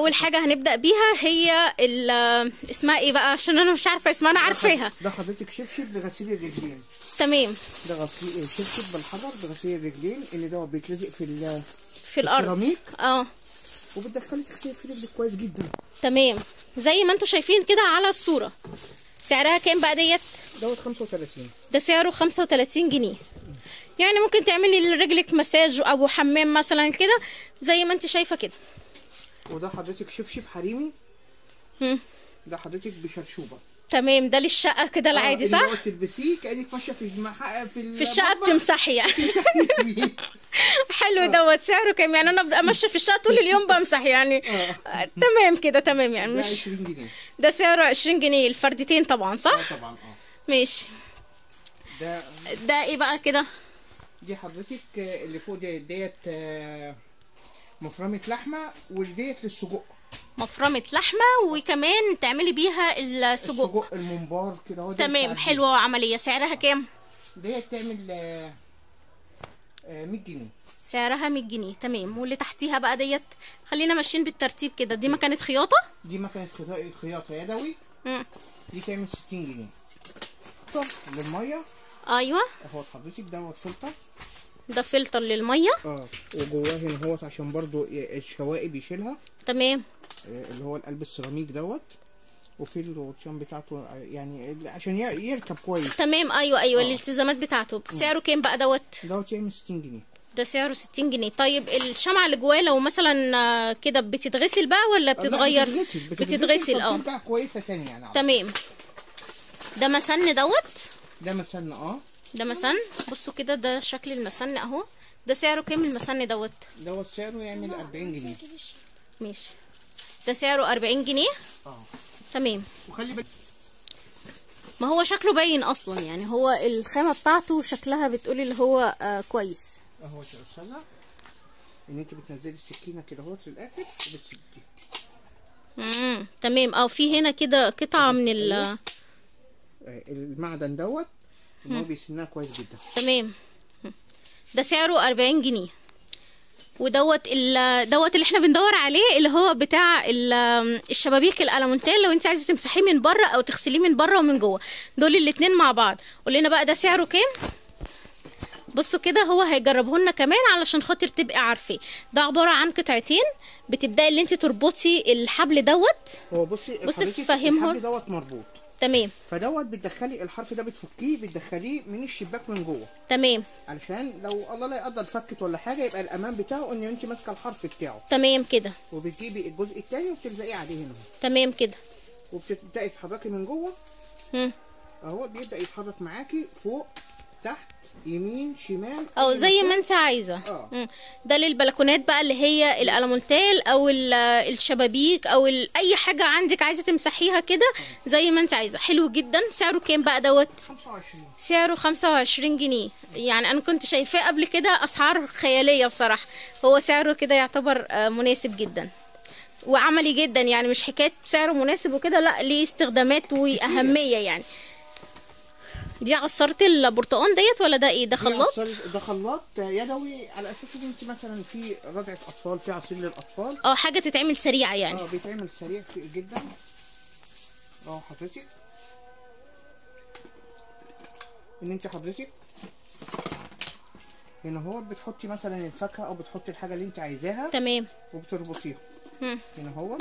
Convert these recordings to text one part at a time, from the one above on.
اول حاجه هنبدا بيها هي ال- اسمها ايه بقى عشان انا مش عارفه اسمها انا عارفاها ده حضرتك شبشب لغسيل الرجلين تمام ده غسيل شبشب بالحجر لغسيل الرجلين ان ده بيتلزق في ال في الارض السيراميك؟ اه وبتدخلي تغسلي في رجلك كويس جدا تمام زي ما انتوا شايفين كده على الصوره سعرها كام بقى ديت دوت 35 ده سعره 35 جنيه يعني ممكن تعملي لرجلك مساج او حمام مثلا كده زي ما انت شايفه كده وده حضرتك شبشب حريمي مم. ده حضرتك بشرشوبه تمام ده للشقه كده العادي اللي صح هو تلبسيه كانك ماشيه في المح... في في الشقه المطبخ. بتمسحي يعني بتمسحي. حلو دوت سعره كام يعني انا ببقى ماشيه في الشقه طول اليوم بمسح يعني آه. آه، تمام كده تمام يعني ده مش 20 جنيه ده سعره 20 جنيه الفردتين طبعا اه صح طبعا اه ماشي ده ده ايه بقى كده دي حضرتك آه، اللي فوق ديت ديت آه، مفرمه لحمه وديت للسجق مفرمه لحمه وكمان تعملي بيها السجق السجق الممبار كده هو ده تمام بتاع حلوه وعمليه سعرها كام ديت تعمل آه، آه، 100 جنيه سعرها 100 جنيه تمام واللي تحتيها بقى ديت خلينا ماشيين بالترتيب كده دي مكانه خياطه دي مكنه خياطة- خياطه يدوي مم. دي تعمل 60 جنيه طب للميه ايوه اهو حضرتك دوت فلتر ده فلتر للميه اه وجواه هنا هوت عشان برضو ي- الشوائب يشيلها تمام آه، اللي هو القلب السيراميك دوت وفي الغطيان بتاعته آه، يعني ال- عشان ي- يركب كويس تمام ايوه ايوه آه. الالتزامات بتاعته سعره كام بقى دوت دوت يعمل 60 جنيه ده سعره 60 جنيه طيب الشمعة اللي جواه لو مثلا آه، كده بتتغسل بقى ولا لا، بتتغير بتتغسل بتتغسل اه فبترجع كويسه تاني يعني على تمام ده مسن دوت ده مثلا اه ده مسن بصوا كده ده شكل المسن اهو ده سعره كام المسن دوت دوت سعره يعمل 40 جنيه ماشي ده سعره 40 جنيه اه تمام وخلي بالك ما هو شكله باين اصلا يعني هو الخامة بتاعته شكلها بتقولي اللي هو آه كويس اهو يا استاذه ان انت بتنزلي السكينه كده اهوت للاخر وبتسدي امم تمام اه في هنا كده قطعة من ال آه، المعدن دوت ان هو بيسنها كويس جدا تمام ده سعره 40 جنيه ودوت ال- دوت اللي احنا بندور عليه اللي هو بتاع ال- الشبابيك الالومنتال لو انت عايزه تمسحيه من بره او تغسليه من بره ومن جوه دول الاتنين مع بعض قول لنا بقى ده سعره كام بصوا كده هو هيجربه لنا كمان علشان خاطر تبقي عارفه ده عباره عن قطعتين بتبداي اللي انت تربطي الحبل دوت هو بصي بصي حضرتك فهمه. الحبل دوت مربوط تمام فدوت بتدخلي الحرف ده بتفكيه بتدخليه من الشباك من جوه تمام علشان لو الله لا يقدر فكت ولا حاجه يبقى الامان بتاعه ان انت ماسكه الحرف بتاعه تمام كده وبتجيبي الجزء الثاني وبتلزقيه عليه هنا تمام كده وبتبداي تتحركي من جوه مم. اهو بيبدا يتحرك معاكي فوق تحت يمين شمال او أي زي مكان. ما انت عايزه اه. مم. ده للبلكونات بقى اللي هي الالمونتال او ال- الشبابيك او ال- اي حاجه عندك عايزه تمسحيها كده زي ما انت عايزه حلو جدا سعره كام بقى دوت 25 سعره 25 جنيه يعني انا كنت شايفاه قبل كده اسعار خياليه بصراحه هو سعره كده يعتبر آه، مناسب جدا وعملي جدا يعني مش حكايه سعره مناسب وكده لا ليه استخدامات واهميه يعني دي عصارة البرتقال ديت ولا ده ايه ده دي خلاط عصير- ده خلاط يدوي على اساس ان انت مثلا في رضعه اطفال في عصير للاطفال اه حاجه تتعمل سريعه يعني اه بيتعمل سريع في- جدا اه حضرتك ان انت حضرتك هنا هو بتحطي مثلا الفاكهه او بتحطي الحاجه اللي انت عايزاها تمام وبتربطيها مم. هنا هو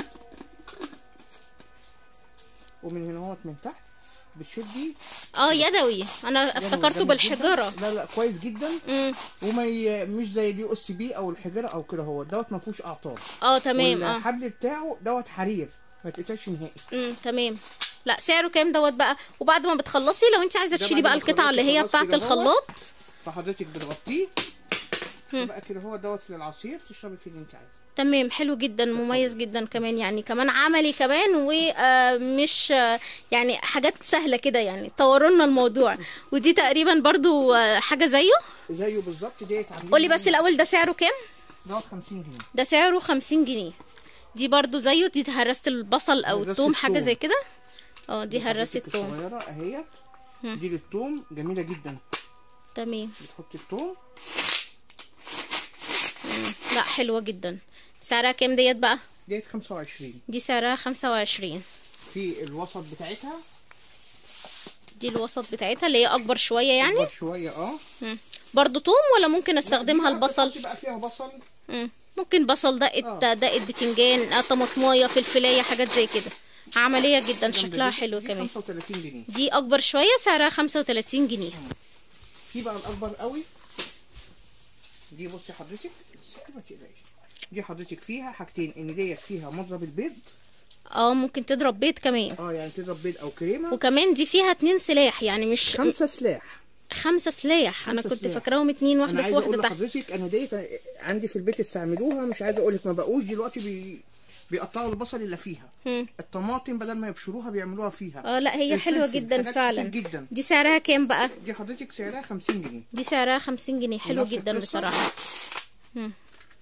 ومن هنا هو من تحت بتشدي اه يدوي انا يدوي افتكرته جامد بالحجاره جداً. لا لا كويس جدا مم. وما ي... مش زي اليو اس بي او الحجره او كده هو دوت ما فيهوش اعطال اه تمام اه والحبل بتاعه دوت حرير ما تقطعش نهائي امم تمام لا سعره كام دوت بقى وبعد ما بتخلصي لو انت عايزه ده تشيلي بعد بقى ما القطعه اللي هي تخلصي بتاعه كده اهوت. الخلاط فحضرتك بتغطيه بقى كده هو دوت للعصير تشربي فيه اللي انت عايزه تمام حلو جدا مميز جدا كمان يعني كمان عملي كمان ومش يعني حاجات سهله كده يعني طوروا لنا الموضوع ودي تقريبا برضو آه، حاجه زيه زيه بالظبط ديت عاملين قولي بس الاول ده سعره كام دوت 50 جنيه ده سعره 50 جنيه دي برضو زيه دي هرسه البصل او هرسة الثوم حاجه الثوم. زي كده اه دي هرسه حضرتك الثوم الصغيره اهيت دي للثوم جميله جدا تمام بتحطي الثوم لا حلوه جدا سعرها كام ديت بقى ديت 25 دي سعرها خمسة وعشرين في الوسط بتاعتها دي الوسط بتاعتها اللي هي اكبر شوية يعني أكبر شويه اه مم. برضو توم ولا ممكن استخدمها البصل تبقى فيها بصل مم. ممكن بصل دقة آه. دقة بتنجان آه، طماطمايه فلفلايه حاجات زي كده عملية جدا جنب شكلها دي- حلو دي كمان 35 جنيه دي اكبر شوية سعرها خمسة وتلاتين جنيه في بقى الاكبر قوي دي بصي حضرتك ما تقلقيش دي حضرتك فيها حاجتين ان ديت فيها مضرب البيض اه ممكن تضرب بيض كمان اه يعني تضرب بيض او كريمه وكمان دي فيها اتنين سلاح يعني مش خمسه سلاح خمسة سلاح انا خمسة كنت سلاح. فاكراهم اتنين انا واحدة في عايز اقول واحدة تحت لحضرتك انا ديت عندي في البيت استعملوها مش عايز اقول لك ما بقوش دلوقتي بي... بيقطعوا البصل اللي فيها مم. الطماطم بدل ما يبشروها بيعملوها فيها اه لا هي حلوة الفلفل، جدا حاجات فعلا كتير جدا دي سعرها كام بقى دي حضرتك سعرها 50 جنيه دي سعرها خمسين جنيه حلو ونفس جدا القصة. بصراحة مم.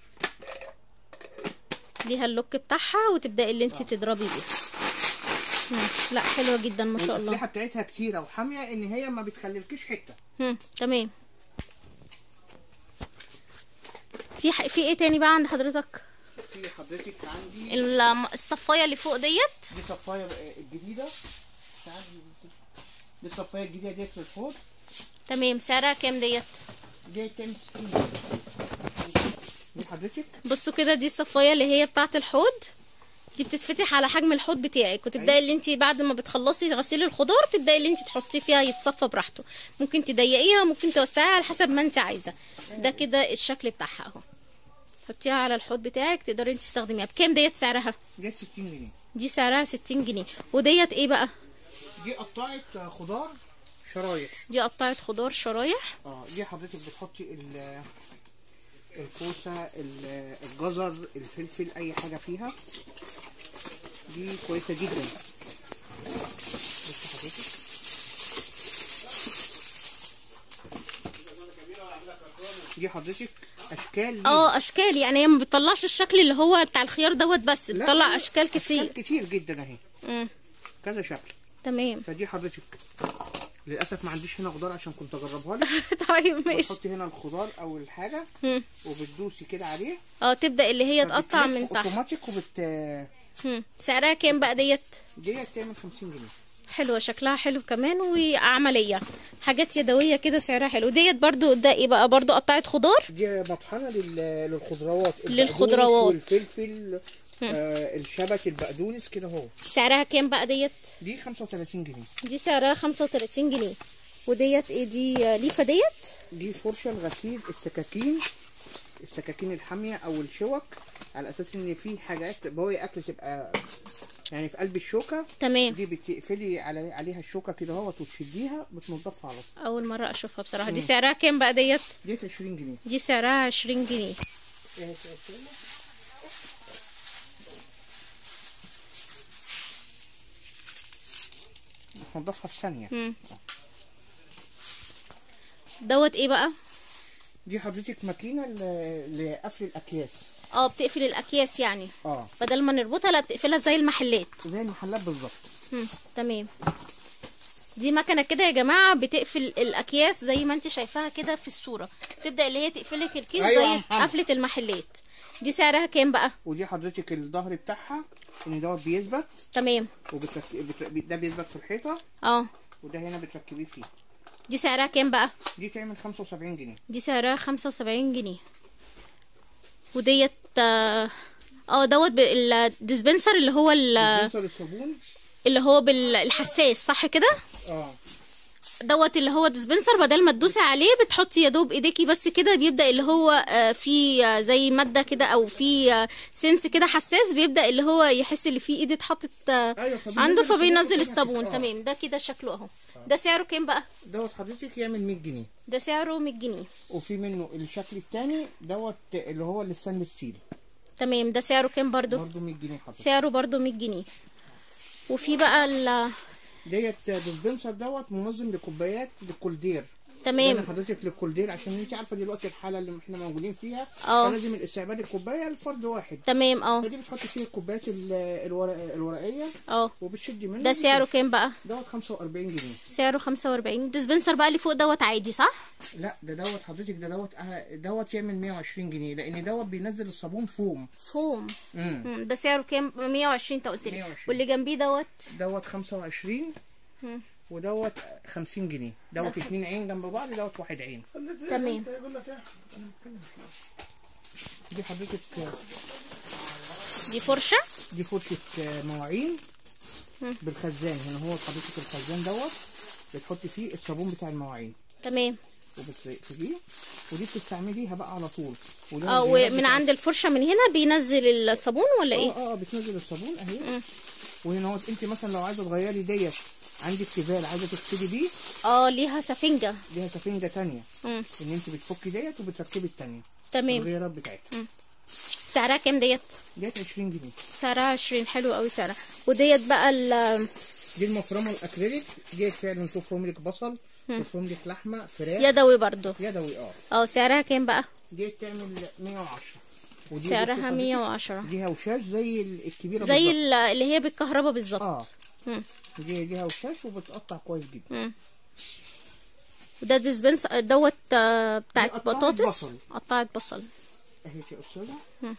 ليها اللوك بتاعها وتبدأي اللي انت تضربي بيها مم. لا حلوة جدا ما شاء الله والاسلحه بتاعتها كتيره وحاميه ان هي ما بتخليلكيش حته مم. تمام في ح... في ايه تاني بقى عند حضرتك في حضرتك عندي ال- الصفايه اللي فوق ديت دي صفايه الجديده تعالي دي الصفايه الجديده ديت للحوض تمام سعرها كام ديت ديت كام 60 جنيه دي حضرتك بصوا كده دي الصفايه اللي هي بتاعه الحوض دي بتتفتح على حجم الحوض بتاعك وتبداي اللي انت بعد ما بتخلصي غسيل الخضار تبداي اللي انت تحطيه فيها يتصفى براحته ممكن تضيقيها ممكن توسعيها على حسب ما انت عايزه ده كده الشكل بتاعها اهو حطيها على الحوض بتاعك تقدري انت تستخدميها بكام ديت سعرها ديت 60 جنيه دي سعرها 60 جنيه وديت ايه بقى دي قطعت خضار شرايح دي قطعه خضار شرايح اه دي حضرتك بتحطي ال الكوسه ال- الجزر الفلفل اي حاجه فيها دي كويسه جدا بصي حضرتك دي حضرتك اشكال ليها. اه اشكال يعني هي ما بتطلعش الشكل اللي هو بتاع الخيار دوت بس لا، بتطلع لا، اشكال كتير اشكال كتير جدا اهي مم. كذا شكل تمام فدي حضرتك للاسف ما عنديش هنا خضار عشان كنت اجربها لك طيب ماشي بتحطي هنا الخضار او الحاجه مم. وبتدوسي كده عليه اه تبدا اللي هي تقطع فبتلف من تحت اوتوماتيك وبت مم. سعرها كام بقى ديت ديت تعمل 50 جنيه حلوه شكلها حلو كمان وعمليه حاجات يدويه كده سعرها حلو ديت برضو ده ايه بقى برضو قطعه خضار دي مطحنه لل- للخضروات البقدونس للخضروات. والفلفل آه الشبت البقدونس كده اهو سعرها كام بقى ديت دي 35 جنيه دي سعرها 35 جنيه وديت ايه دي آه، ليفه ديت دي فرشه لغسيل السكاكين السكاكين الحاميه او الشوك على اساس ان في حاجات بواقي اكل تبقى يعني في قلب الشوكه تمام دي بتقفلي على عليها الشوكه كده اهوت وتشديها بتنضفها على طول اول مره اشوفها بصراحه دي سعرها كام بقى ديت ديت 20 جنيه دي سعرها 20 جنيه إيه بتنضفها في ثانيه مم. دوت ايه بقى دي حضرتك ماكينه ل- لقفل الاكياس اه بتقفل الاكياس يعني اه بدل ما نربطها لا بتقفلها زي المحلات زي المحلات بالظبط مم. تمام دي مكنه كده يا جماعه بتقفل الاكياس زي ما انت شايفاها كده في الصوره تبدا اللي هي تقفلك الكيس أيوة يا زي محمد. قفله المحلات دي سعرها كام بقى ودي حضرتك الظهر بتاعها ان دوت بيثبت تمام وبترك... بتر... ده بيثبت في الحيطه اه وده هنا بتركبيه فيه دي سعرها كام بقى دي تعمل 75 جنيه دي سعرها 75 جنيه وديت اه آه، دوت بالديسبنسر اللي هو ال- بنسى الصابون اللي هو بالحساس صح كده اه دوت اللي هو ديسبنسر بدل ما تدوسي عليه بتحطي يا دوب ايديكي بس كده بيبدا اللي هو آه، في آه، زي ماده كده او في آه، سنس كده حساس بيبدا اللي هو يحس اللي فيه ايدي اتحطت آه، أيوة، فبينزل عنده الصابون فبينزل أوتوماتيك. الصابون آه. تمام ده كده شكله اهو ده سعره كام بقى دوت حضرتك يعمل 100 جنيه ده سعره 100 جنيه وفي منه الشكل التاني دوت اللي هو الستانلس ستيل تمام ده سعره كام برضو برضه 100 جنيه حضرتك سعره برضو 100 جنيه وفي بقى ال ديت ديسبنسر دوت منظم لكوبايات للكولدير تمام. ده حضرتك للكولدير عشان انت عارفه دلوقتي الحاله اللي احنا موجودين فيها اه. فلازم الاستعمال الكوبايه لفرد واحد تمام اه فدي بتحطي فيه الكوبايات ال- الورق الورقيه اه وبتشدي منه ده سعره كام بقى دوت 45 جنيه سعره 45 الديسبنسر بقى اللي فوق دوت عادي صح لا ده دوت حضرتك ده دوت أه- دوت يعمل 120 جنيه لان دوت بينزل الصابون فوم فوم امم مم، ده سعره كام 120 انت قلت لي 120. واللي جنبيه دوت دوت 25 مم. ودوت 50 جنيه دوت اتنين عين جنب بعض دوت واحد عين تمام دي حضرتك دي فرشه دي فرشة آه، مواعين بالخزان هنا هو حضرتك الخزان دوت بتحطي فيه الصابون بتاع المواعين تمام وبتجيه ودي بتستعمليها بقى على طول وده اه الجهاز ومن بتاع- عند الفرشه من هنا بينزل الصابون ولا ايه اه اه بتنزل الصابون اهي وهنا هو انت مثلا لو عايزه تغيري ديت عندك تيفال عايزه تغسلي بيه اه ليها سفنجه ليها سفنجه تانية مم. ان انت بتفكي ديت وبتركبي التانية تمام الغيارات بتاعتها سعرها كام ديت ديت 20 جنيه سعرها 20 حلو قوي سعرها وديت بقى ال دي المفرمه الاكريليك ديت فعلا تفرم لك بصل تفرم لك لحمه فراخ يدوي برضو يدوي اه اه سعرها كام بقى ديت تعمل 110 ودي بصي سعرها حضرتك 110 دي هوشاش زي ال- الكبيره زي بالظبط. ال- اللي هي بالكهرباء اه بالظبط مم. دي دي هوشاش وبتقطع كويس جدا مم. وده ديسبنس دوت آه، دي بتاعت قطعت بطاطس بصل. قطعت بصل اهي يا استاذه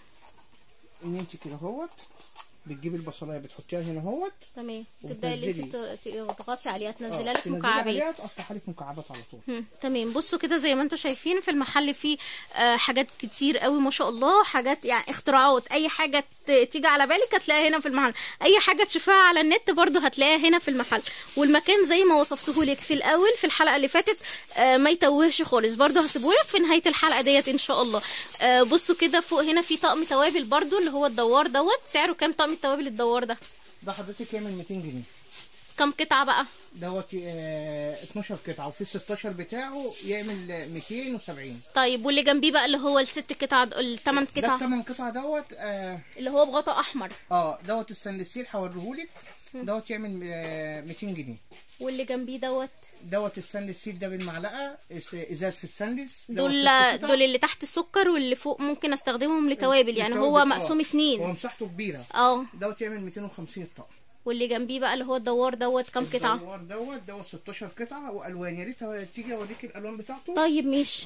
ان انت كده اهوت بتجيبي البصلايه بتحطيها هنا اهوت تمام تبداي اللي انت وبتنزلي. ت- تضغطي عليها آه، تنزلها لك تنزلي عليها مكعبات تقطعها لك مكعبات على طول مم، تمام بصوا كده زي ما انتم شايفين في المحل فيه آه حاجات كتير قوي ما شاء الله حاجات يعني اختراعات اي حاجه ت- تيجي على بالك هتلاقيها هنا في المحل اي حاجه تشوفها على النت برضو هتلاقيها هنا في المحل والمكان زي ما وصفته لك في الاول في الحلقه اللي فاتت آه ما يتوهش خالص برضو هسيبهولك في نهايه الحلقه ديت ان شاء الله آه بصوا كده فوق هنا في طقم توابل برضو اللي هو الدوار دوت سعره كام طقم التوابل الدوار ده ده حضرتك يعمل 200 جنيه كام قطعه بقى دوت آه 12 قطعه وفي 16 بتاعه يعمل 270 طيب واللي جنبيه بقى اللي هو الست قطع الثمان ده قطع الثمان قطع دوت آه, اللي هو بغطاء احمر اه دوت الستانلسيل هوريهولك دوت يعمل آه 200 جنيه واللي جنبيه دوت دوت الستانلس ستيل ده بالمعلقه إس- ازاز في الستانلس دوت دول ست قطع. دول اللي تحت السكر واللي فوق ممكن استخدمهم لتوابل يعني التوابل، هو آه. مقسوم هو اتنين مساحته كبيره اه دوت يعمل 250 طقم واللي جنبيه بقى اللي هو الدوار دوت كام قطعه الدوار دوت دوت 16 قطعه والوان يا ريت تيجي اوريك الالوان بتاعته طيب ماشي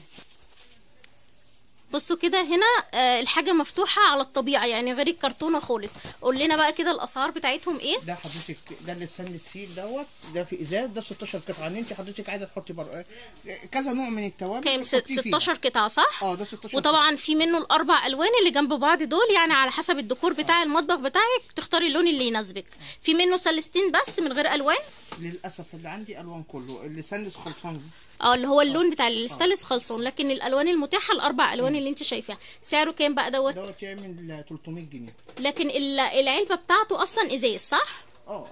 بصوا كده هنا آه الحاجه مفتوحه على الطبيعه يعني غير الكرتونه خالص قول لنا بقى كده الاسعار بتاعتهم ايه ده حضرتك ده الستانلس ستيل دوت ده في ازاز ده 16 قطعه ان انت حضرتك عايزه تحطي بر... كذا نوع من التوابل كام ست- بتحطيه فيها. 16 قطعه صح اه ده 16 وطبعا في منه الاربع الوان اللي جنب بعض دول يعني على حسب الديكور بتاع المطبخ بتاعك تختاري اللون اللي يناسبك في منه سلستين بس من غير الوان للاسف اللي عندي الوان كله الستانلس خلصان اه اللي هو اللون بتاع الستانلس خلصان لكن الالوان المتاحه الاربع الوان اللي انت شايفاها سعره كام بقى دوت دوت يعمل 300 جنيه لكن ال- العلبه بتاعته اصلا ازاز صح اه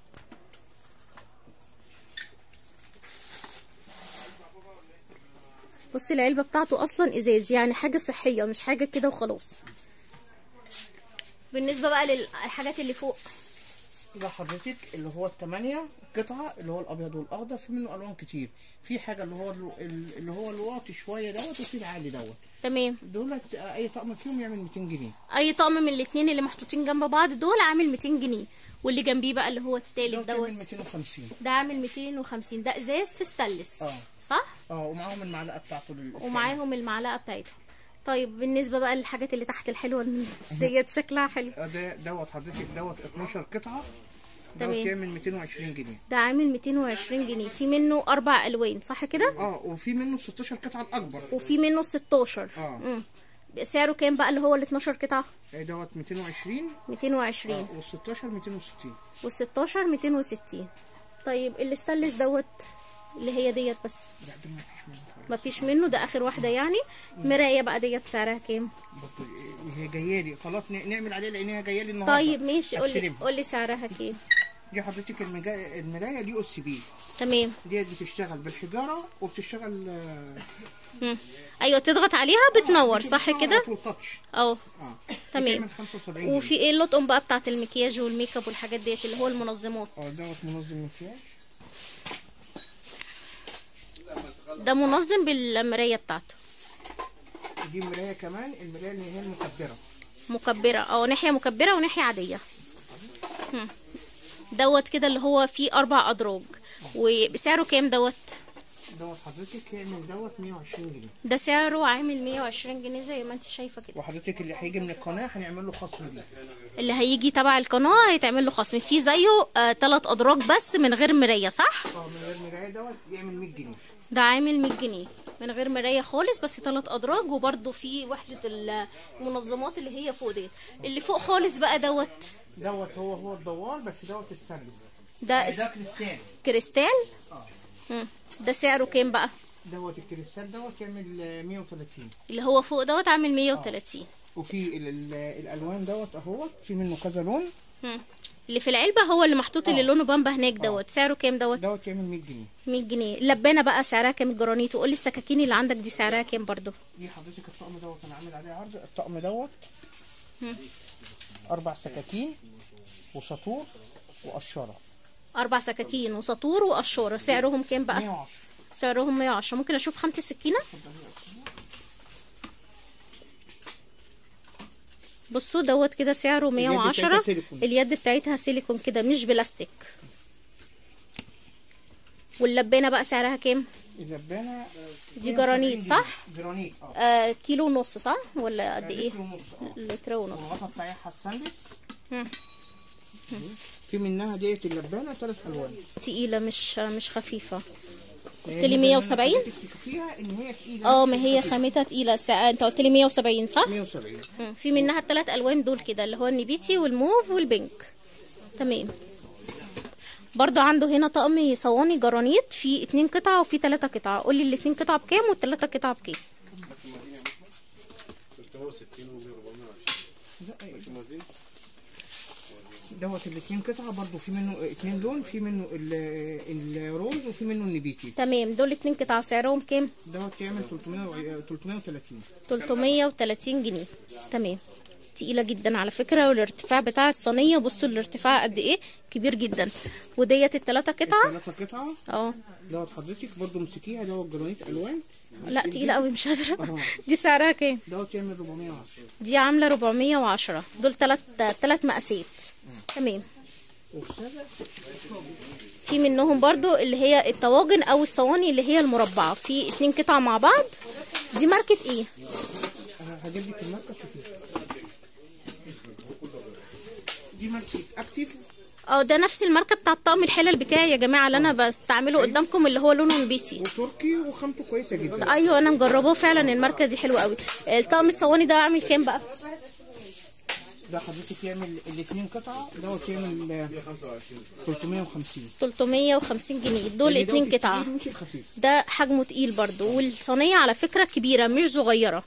بصي العلبه بتاعته اصلا ازاز يعني حاجه صحيه مش حاجه كده وخلاص بالنسبه بقى للحاجات اللي فوق ده حضرتك اللي هو الثمانية قطعة اللي هو الأبيض والأخضر في منه ألوان كتير في حاجة اللي هو الو- اللي هو الواطي شوية دوت وفي العالي دوت تمام دولت أي طقم فيهم يعمل 200 جنيه اي طقم من الاتنين اللي محطوطين جنب بعض دول عامل 200 جنيه واللي جنبيه بقى اللي هو التالت دوت دوت يعمل 250 ده عامل 250 ده ازاز في ستانلس اه. صح اه ومعاهم المعلقة بتاعته لل ومعاهم المعلقه بتاعتهم طيب بالنسبه بقى للحاجات اللي تحت الحلوه اللي ديت شكلها حلو آه، ده دوت حضرتك دوت 12 قطعة دوت تمام. يعمل 220 جنيه ده عامل 220 جنيه في منه اربع الوان صح كده اه وفي منه 16 قطعة الأكبر وفي منه 16 اه. مم. سعره كام بقى اللي هو ال 12 قطعه آه، دوت 220 220 اه وال16 260 وال16 260 طيب الستانلس دوت اللي هي ديت بس لا ده ما فيش منه خالص مفيش منه ده اخر واحده يعني مرايه بقى ديت سعرها كام برضه هي جايه لي خلاص ن- نعمل عليها لان هي جايه لي النهارده طيب ماشي قولي أستلمها. قولي سعرها كام دي حضرتك المجا... المرايه اليو اس بي تمام ديت بتشتغل بالحجاره وبتشتغل آه، مم. ايوه تضغط عليها بتنور صح بتنور كده على طول تاتش اه اه تمام. بتعمل 75 جنيه. وفي ايه اللطقم بقى بتاعت المكياج والميك اب والحاجات ديت اللي هو المنظمات اه دوت منظم مكياج ده منظم بالمرايه بتاعته دي مرايه كمان المرايه اللي هي المكبره مكبره او ناحيه مكبره وناحيه عاديه هم. دوت كده اللي هو فيه اربع ادراج وسعره كام دوت دوت حضرتك يعمل دوت 120 جنيه ده سعره عامل 120 جنيه زي ما انت شايفه كده وحضرتك اللي هيجي من القناه هنعمل له خصم ليه اللي هيجي تبع القناه هيتعمل له خصم في زيه آه تلات ادراج بس من غير مرايه صح اه من غير مرايه دوت يعمل 100 جنيه ده عامل 100 جنيه من غير مرايه خالص بس تلات ادراج وبرده في وحده المنظمات اللي هي فوق ديت اللي فوق خالص بقى دوت دوت هو هو الدوار بس دوت السلس ده اس- ده كريستال كريستال اه مم. ده سعره كام بقى دوت الكريستال دوت يعمل آه، 130 اللي هو فوق دوت عامل 130 وفي ال- ال- الالوان دوت اهوت في منه كذا لون مم. اللي في العلبه هو اللي محطوط اللي لونه بامبا هناك دوت سعره كام دوت دوت يعمل 100 جنيه 100 جنيه اللبانه بقى سعرها كام الجرانيت وقول لي السكاكين اللي عندك دي سعرها كام برضو دي حضرتك الطقم دوت انا عامل عليه عرض الطقم دوت مم. اربع سكاكين وساطور وقشره اربع سكاكين وساطور وقشوره سعرهم كام بقى 110 سعرهم 110 ممكن اشوف خامه السكينه بصوا دوت كده سعره بتاعتها 110 سيليكون. اليد بتاعتها سيليكون كده مش بلاستيك واللبانه بقى سعرها كام اللبانه دي جرانيت صح جرانيت اه آه كيلو ونص صح ولا قد ايه لتر ونص اه لتر ونص والغطا بتاعها السندس مم. في منها ديت اللبانه ثلاث الوان تقيله مش مش خفيفه يعني قلت لي دي 170 حضرتك تشوفيها ان هي تقيله اه ما هي خامتها تقيله سع- انت قلت لي 170 صح 170 مم. في منها الثلاث الوان دول كده اللي هو النبيتي والموف والبينك تمام برضو عنده هنا طقم صواني جرانيت في اتنين قطعة وفي تلاتة قطعة قولي الاتنين قطعة بكام والتلاتة قطعة بكام 360 و 420 دوت الاثنين قطعه برضو في منه اتنين لون في منه ال- الروز وفي منه النبيتي تمام دول اتنين قطعة سعرهم كام دوت يعمل 300 و- 330 330 جنيه تمام تقيلة جدا على فكرة والارتفاع بتاع الصينية بصوا الارتفاع قد ايه كبير جدا وديت التلاتة قطعة ثلاثة قطعة اه دوت حضرتك برضو مسكيها دوت جرانيت الوان لا تقيلة قوي مش قادرة أها. دي سعرها كام دوت يعمل 410 دي عاملة 410 دول تلات تلات مقاسات تمام وفي في منهم برضو اللي هي الطواجن او الصواني اللي هي المربعة في اتنين قطع مع بعض دي ماركة ايه انا هجيب لك الماركه شوفيها دي ماركه اكتيف اه ده نفس الماركة بتاع الطقم الحلل بتاعي يا جماعة اللي انا بستعمله قدامكم اللي هو لونه نبيتي وتركي وخامته كويسه جدا ايوه انا مجرباه فعلا الماركة دي حلوة قوي الطقم الصواني ده عامل كام بقى ده حضرتك يعمل الاثنين قطعه دوت يعمل آه، 350 350 جنيه دول اللي اتنين دوت قطعة التقيل مش الخفيف ده حجمه تقيل برضو والصينية على فكرة كبيرة مش صغيرة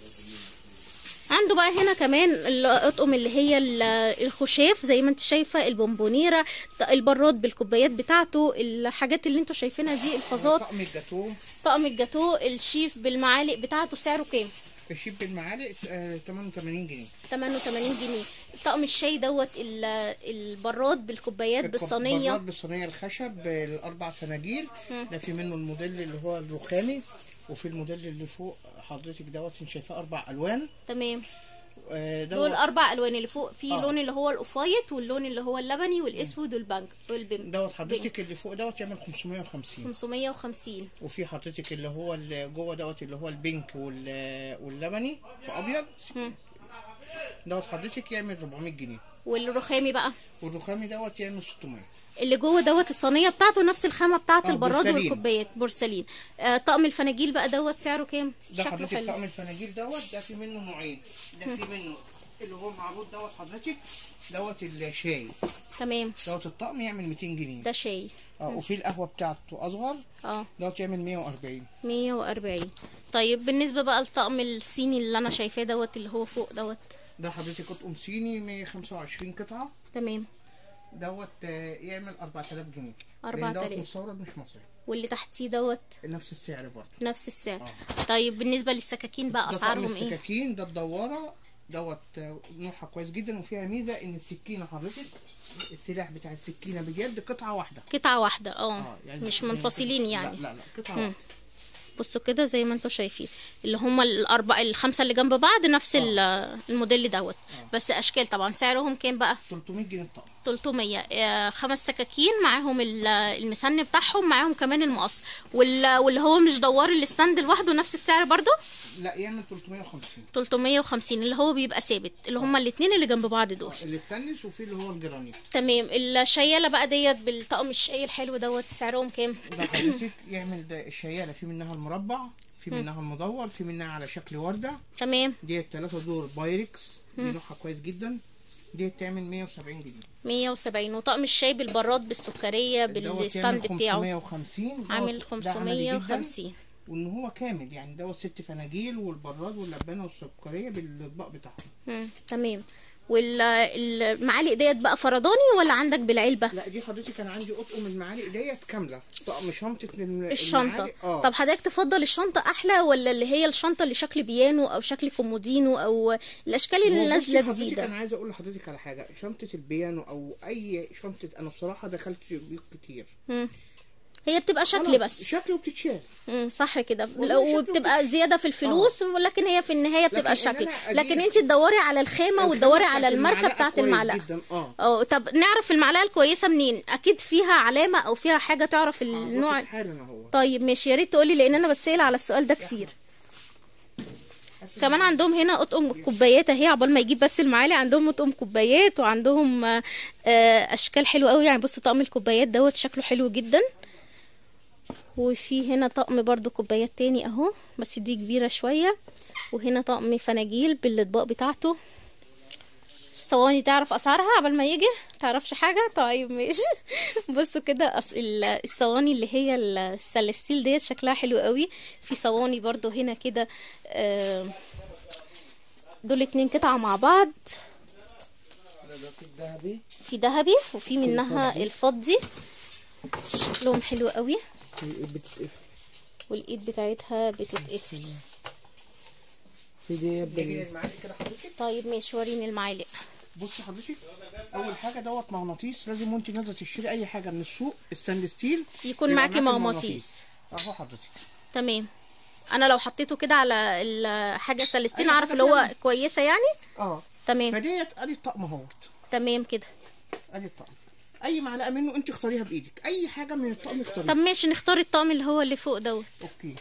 عنده بقى هنا كمان الأطقم اللي هي ال- الخشاف زي ما انت شايفة البونبونيرة البراد بالكوبايات بتاعته الحاجات اللي انتوا شايفينها دي الفازات طقم الجاتو طقم الجاتو الشيف بالمعالق بتاعته سعره كام الشيب بالمعالق آه، 88 جنيه 88 جنيه طقم الشاي دوت ال- البراد بالكوبايات بالصينية براد بالصينيه الخشب آه، الاربع فناجيل ده في منه الموديل اللي هو الرخامي وفي الموديل اللي فوق حضرتك دوت انت شايفاه اربع الوان تمام آه، دول دوت اربع الوان اللي فوق في آه. لون اللي هو الاوفايت واللون اللي هو اللبني والاسود والبنك والبيم دوت حضرتك اللي فوق دوت يعمل 550 550 وفي حضرتك اللي هو اللي جوه دوت اللي هو البينك وال- واللبني في ابيض دوت حضرتك يعمل 400 جنيه والرخامي بقى والرخامي دوت يعمل 600 اللي جوه دوت الصينيه بتاعته نفس الخامه بتاعه آه، البراد بورسلين. والكوبايات بورسلين آه طقم الفناجيل بقى دوت سعره كام ده شكله حضرتك حلو طقم الفناجيل دوت ده في منه نوعين ده في منه اللي هو معروض دوت حضرتك دوت الشاي تمام دوت الطقم يعمل 200 جنيه ده شاي اه وفي القهوه بتاعته اصغر اه دوت يعمل 140 140 طيب بالنسبه بقى للطقم الصيني اللي انا شايفاه دوت اللي هو فوق دوت ده حضرتك اطقم صيني 125 قطعه تمام دوت آه، يعمل 4000 جنيه 4000. لان دوت مستورد مش مصري واللي تحتيه دوت نفس السعر برضه نفس السعر طيب بالنسبه للسكاكين بقى ده طقم اسعارهم ايه السكاكين ده الدواره دوت آه، نوعها كويس جدا وفيها ميزه ان السكينه حضرتك السلاح بتاع السكينه بجد قطعه واحده قطعه واحده اه اه مش منفصلين يعني لا لا لا قطعه واحده بصوا كده زي ما انتم شايفين اللي هم الاربعه الخمسه اللي جنب بعض نفس ال- الموديل دوت بس اشكال طبعا سعرهم كام بقى 300 جنيه الطقم 300 آه، خمس سكاكين معاهم ال- المسن بتاعهم معاهم كمان المقص وال- واللي هو مش دوار الستاند لوحده نفس السعر برضو لا يعمل 350 350 اللي هو بيبقى ثابت اللي هما الاتنين اللي جنب بعض دول اللي ستانلس وفي اللي هو الجرانيت تمام الشياله بقى ديت بالطقم الشاي الحلو دوت سعرهم كام ده حضرتك يعمل ده الشياله في منها المربع في منها المدور في منها على شكل ورده تمام دي التلاتة دور بايركس دي نوعها كويس جدا دي تعمل 170 جنيه 170 وطقم الشاي بالبراد بالسكريه دوت بالستاند يعمل بتاعه 550 دوت- عامل ده عملي جداً. 550 وان هو كامل يعني دوت ست فناجيل والبراد واللبانه والسكريه بالاطباق بتاعهم مم. تمام والمعالق ديت بقى فرداني ولا عندك بالعلبه لا دي حضرتك انا عندي اطقم المعالق ديت كامله طقم شنطه الم- الشنطه المعالق. اه طب حضرتك تفضل الشنطه احلى ولا اللي هي الشنطه اللي شكل بيانو او شكل كومودينو او الاشكال اللي هو بصي نازله حضرتك جديده انا عايز اقول لحضرتك على حاجه شنطه البيانو او اي شنطه انا بصراحه دخلت بيوت كتير مم. هي بتبقى شكل خلاص، بس شكل وبتتشال مم، صح كده والله شكله وبتبقى زياده في الفلوس ولكن هي في النهايه بتبقى لكن إن شكل أنا أجيب- لكن انت تدوري على الخامه وتدوري على بتاعت الماركه المعلقة بتاعت كويس المعلقه جدا اه اه طب نعرف المعلقه الكويسه منين اكيد فيها علامه او فيها حاجه تعرف النوع بصي حالا اهو طيب ماشي يا ريت تقولي لان انا بسال على السؤال ده كتير كمان عندهم هنا اطقم كوبايات اهي عقبال ما يجيب بس المعالق عندهم اطقم كوبايات وعندهم آه، آه، اشكال حلوه قوي يعني بصوا طقم الكوبايات دوت شكله حلو جدا وفي هنا طقم برضو كوبايات تاني اهو بس دي كبيره شويه وهنا طقم فناجيل بالاطباق بتاعته الصواني تعرف اسعارها قبل ما يجي تعرفش حاجه طيب ماشي بصوا كده أص... ال- الصواني اللي هي السلستيل ديت شكلها حلو قوي في صواني برضو هنا كده آه، دول اتنين قطعه مع بعض ده في الذهبي في ذهبي وفي منها الفضي شكلهم حلو قوي بتتقفل والايد بتاعتها بتتقفل في دي بال- المعالق كده حضرتك طيب ماشي وريني المعالق بصي حضرتك اول حاجه دوت مغناطيس لازم وانت نازله تشتري اي حاجه من السوق ستانلس ستيل يكون يبقى معاكي معاكي مغناطيس اهو حضرتك تمام انا لو حطيته كده على الحاجه سلستين أي اعرف حاجة اللي هو فيها. كويسه يعني اه تمام فديت ادي الطقم اهوت تمام كده ادي الطقم اي معلقه منه انت اختاريها بايدك اي حاجه من الطقم طب اختاريها ماشي نختار الطقم اللي هو اللي فوق دوت اوكي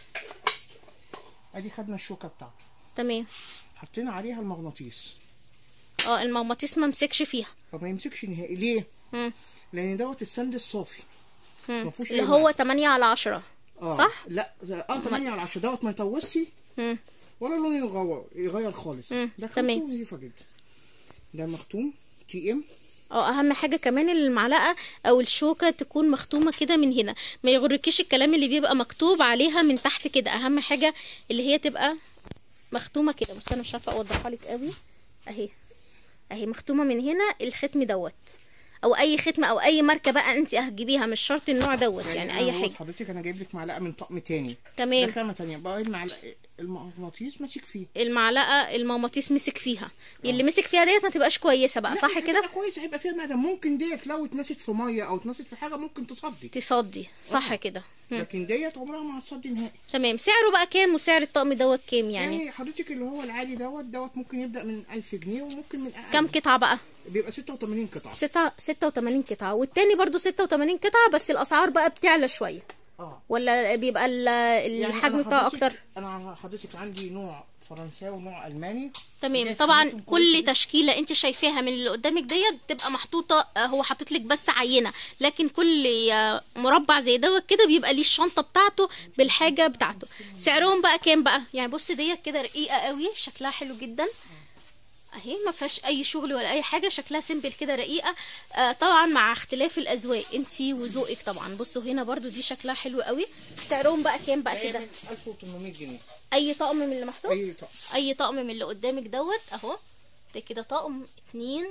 ادي خدنا الشوكه بتاعته تمام حطينا عليها المغناطيس اه المغناطيس ما مسكش فيها فما يمسكش نهائي ليه مم. لان دوت السند الصافي مم. ما فيهوش اللي أي هو معلقة. 8 على 10 اه صح لا ده- اه 8 على 10 دوت ما يطوسش مم. ولا لونه يغير يغير خالص مم، ده تمام. خامته نظيفه جدا ده مختوم تي ام اه اهم حاجه كمان المعلقه او الشوكه تكون مختومه كده من هنا ما يغركيش الكلام اللي بيبقى مكتوب عليها من تحت كده اهم حاجه اللي هي تبقى مختومه كده بس انا مش عارفه اوضحها لك قوي اهي اهي مختومه من هنا الختم دوت او اي ختم او اي ماركه بقى انت هتجيبيها مش شرط النوع دوت يعني اي أنا حاجه حضرتك انا جايب لك معلقه من طقم تاني تمام. ده خامه تانيه بقى المعلقه المغناطيس ماسك فيه المعلقه المغناطيس مسك فيها اللي مسك فيها ديت ما تبقاش كويسه بقى لا، صح مش كده هتبقى كويس هيبقى فيها معدن ممكن ديت لو اتنست في ميه او اتنست في حاجه ممكن تصدي تصدي صح كده مم. لكن ديت عمرها ما هتصدي نهائي تمام سعره بقى كام وسعر الطقم دوت كام يعني يعني حضرتك اللي هو العادي دوت دوت ممكن يبدا من 1000 جنيه وممكن من اقل كام قطعه بقى بيبقى 86 قطعه ستة 86 قطعة والتاني برضو 86 قطعة بس الأسعار بقى بتعلى شوية اه ولا بيبقى ال- يعني الحجم أنا بتاعه حضرتك- أكتر انا حضرتك عندي نوع فرنساوي ونوع الماني تمام ديت طبعا خامتهم كويسة كل جداً. تشكيلة انت شايفاها من اللي قدامك ديت بتبقى محطوطة آه، هو حاطط لك بس عينة لكن كل آه، مربع زي دوت كده بيبقى ليه الشنطة بتاعته بالحاجة بتاعته سعرهم بقى كام بقى يعني بص ديت كده رقيقة قوي شكلها حلو جدا اهي ما فيهاش اي شغل ولا اي حاجه شكلها سيمبل كده رقيقه آه طبعا مع اختلاف الاذواق انتي وذوقك طبعا بصوا هنا برضو دي شكلها حلو قوي سعرهم بقى كام بقى هي كده من 1800 جنيه اي طقم من اللي محطوط اي طقم اي طقم من اللي قدامك دوت اهو ده كده طقم اتنين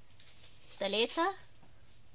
تلاتة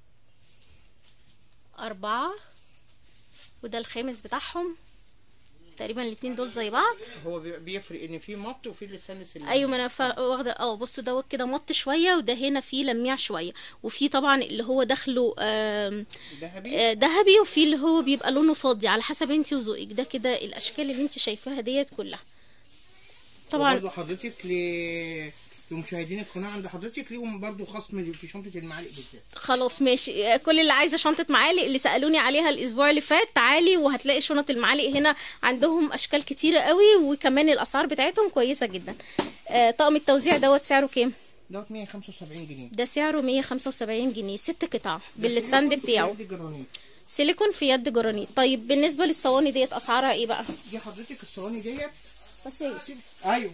اربعة وده الخامس بتاعهم تقريبا الاتنين دول زي بعض هو بي- بيفرق ان في مط وفي لسان السلم ايوه ما انا فا- واخده اه بصوا دوت كده مط شويه وده هنا فيه لميع شويه وفي طبعا اللي هو داخله آم، ذهبي آه، ذهبي وفي اللي هو بيبقى لونه فاضي على حسب انت وذوقك ده كده الاشكال اللي انت شايفاها ديت كلها طبعا برضه حضرتك ل... لمشاهدين القناه عند حضرتك ليهم برضه خصم في شنطه المعالق بالذات خلاص ماشي آه، كل اللي عايزه شنطه معالق اللي سالوني عليها الاسبوع اللي فات تعالي وهتلاقي شنط المعالق هنا عندهم اشكال كتيره قوي وكمان الاسعار بتاعتهم كويسه جدا آه، طقم التوزيع دوت سعره كام دوت 175 جنيه ده سعره 175 جنيه ست قطع بالستاند بتاعه دي جرانيت سيليكون في يد جرانيت طيب بالنسبه للصواني ديت اسعارها ايه بقى دي حضرتك الصواني ديت بس إيه؟ ايوه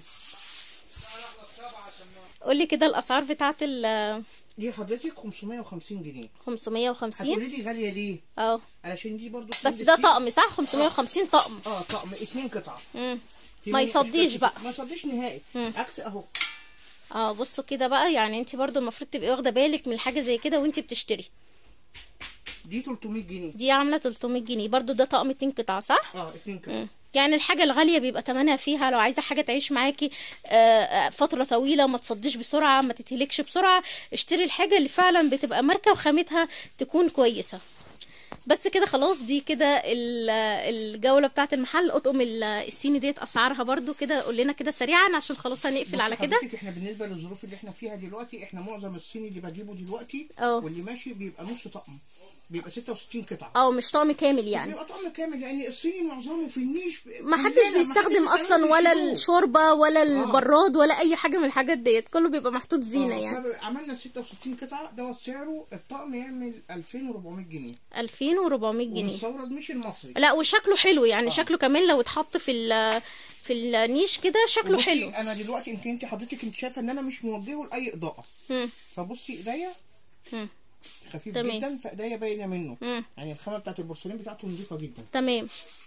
قولي كده الاسعار بتاعت ال دي حضرتك 550 جنيه 550 هتقولي لي غاليه ليه اه علشان دي برضه بس ده طقم صح 550 طقم اه طقم اتنين قطع مم. في ما منه يصديش أشكال بقى. كتير. ما يصديش نهائي عكس اهو اه بصوا كده بقى يعني انت برضو المفروض تبقي واخده بالك من حاجه زي كده وانت بتشتري دي 300 جنيه دي عامله 300 جنيه برضو ده طقم اتنين قطع صح اه اتنين قطع مم. يعني الحاجة الغالية بيبقى تمنها فيها لو عايزة حاجة تعيش معاكي آه، آه، فترة طويلة ما تصديش بسرعة ما تتهلكش بسرعة اشتري الحاجة اللي فعلا بتبقى ماركة وخامتها تكون كويسة بس كده خلاص دي كده ال- الجولة بتاعة المحل اطقم ال- الصيني ديت اسعارها برضو كده قول لنا كده سريعا عشان خلاص هنقفل بص على كده حضرتك احنا بالنسبه للظروف اللي احنا فيها دلوقتي احنا معظم الصيني اللي بجيبه دلوقتي اه. واللي ماشي بيبقى نص طقم بيبقى 66 قطعه اه مش طقم كامل يعني بيبقى طقم كامل لان الصيني معظمه في النيش ما حدش كلنا، بيستخدم حدش اصلا بيستخدم ولا الشروق. الشوربه ولا البراد ولا اي حاجه من الحاجات ديت كله بيبقى محطوط زينه اه، يعني عملنا 66 قطعه دوت سعره الطقم يعمل 2400 جنيه 2400 جنيه والمستورد مش المصري لا وشكله حلو يعني شكله كمان لو اتحط في ال في النيش كده شكله وبصي، حلو انا دلوقتي يمكن انت حضرتك انت شايفه ان انا مش موجهه لاي اضاءه مم. فبصي ايديا مم. خفيف تمام. جدا فايديا باينه منه مم. يعني الخامه بتاعت البورسلين بتاعته نظيفه جدا تمام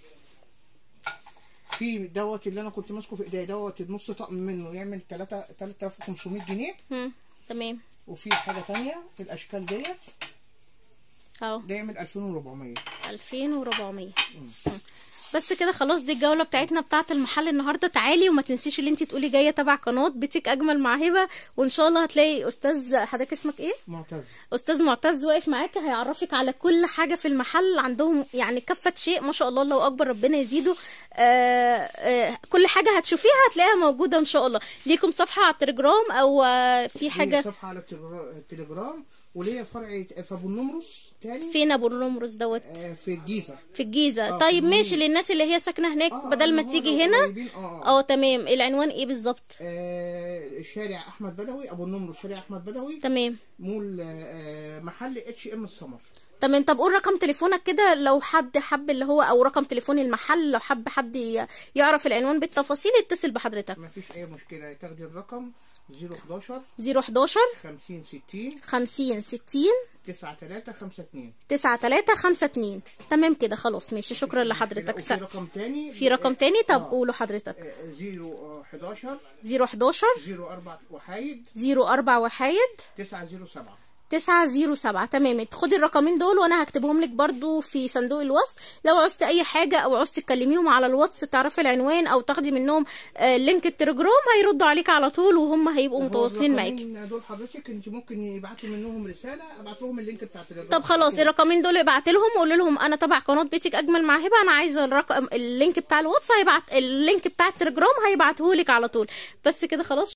في دوت اللي انا كنت ماسكه في ايديا دوت نص طقم منه يعمل 3 3500 جنيه مم. تمام وفي حاجه تانية الاشكال ديت اهو ده يعمل 2400 2400 مم. بس كده خلاص دي الجوله بتاعتنا بتاعت المحل النهارده تعالي وما تنسيش اللي انت تقولي جايه تبع قناه بيتك اجمل مع هبه وان شاء الله هتلاقي استاذ حضرتك اسمك ايه معتز استاذ معتز واقف معاكي هيعرفك على كل حاجه في المحل عندهم يعني كافه شيء ما شاء الله الله اكبر ربنا يزيده آه آه كل حاجه هتشوفيها هتلاقيها موجوده ان شاء الله ليكم صفحه على التليجرام او آه في في حاجه صفحه على التليجرا- التليجرام وليا فرع في ابو النمرس تاني فين ابو النمرس دوت آه، في الجيزه في الجيزه آه، طيب في ماشي للناس اللي هي ساكنه هناك آه، بدل ما آه، تيجي لو هنا قريبين، اه اه اه تمام العنوان ايه بالظبط آه، شارع احمد بدوي ابو النمرس شارع احمد بدوي تمام مول آه، آه، محل اتش ام السمر تمام طب قول رقم تليفونك كده لو حد حب اللي هو او رقم تليفون المحل لو حب حد ي- يعرف العنوان بالتفاصيل يتصل بحضرتك ما فيش اي مشكله تاخدي الرقم 011 011 50 60 50 60 9352 9352 تمام كده خلاص ماشي شكرا لحضرتك س... وفي رقم تاني في رقم تاني طب قوله حضرتك آه، 011 011 04 وحايد 04 وحايد 907 907 تمام خدي الرقمين دول وانا هكتبهم لك برضو في صندوق الوصف لو عوزت اي حاجه او عوزت تكلميهم على الواتس تعرفي العنوان او تاخدي منهم آه، لينك التليجرام هيردوا عليك على طول وهم هيبقوا هو متواصلين معاكي الرقمين دول حضرتك انت ممكن يبعتوا منهم رساله ابعت لهم اللينك بتاع التليجرام طب خلاص الرقمين دول ابعت لهم وقول لهم انا تبع قناه بيتك اجمل مع هبه انا عايزه الرقم اللينك بتاع الواتس هيبعت اللينك بتاع التليجرام هيبعته لك على طول بس كده خلاص